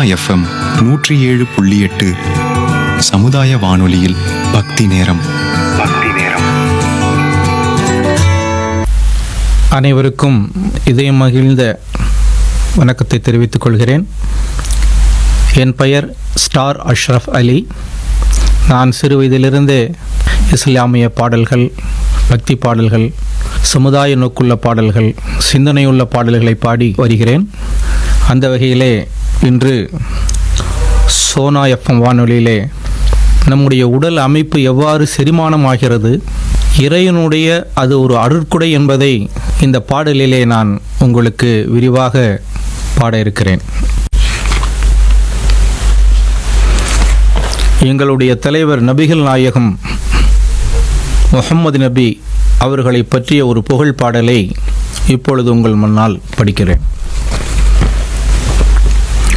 FM நூற்றி ஏழு புள்ளி எட்டு சமுதாய வானொலியில் பக்தி நேரம் பக்தி நேரம் அனைவருக்கும் இதயம் மகிழ்ந்த வணக்கத்தை தெரிவித்துக் கொள்கிறேன் என் பெயர் ஸ்டார் அஷ்ரஃப் அலி நான் சிறு வயதிலிருந்தே இஸ்லாமிய பாடல்கள் பக்தி பாடல்கள் சமுதாய நோக்குள்ள பாடல்கள் சிந்தனையுள்ள பாடல்களை பாடி வருகிறேன் அந்த வகையிலே இன்று சோனா எஃப்எம் வானொலியிலே நம்முடைய உடல் அமைப்பு எவ்வாறு செரிமானமாகிறது இறைவனுடைய அது ஒரு அருட்குடை என்பதை இந்த பாடலிலே நான் உங்களுக்கு விரிவாக பாட இருக்கிறேன் எங்களுடைய தலைவர் நபிகள் நாயகம் முகம்மது நபி அவர்களை பற்றிய ஒரு புகழ் பாடலை இப்பொழுது உங்கள் முன்னால் படிக்கிறேன்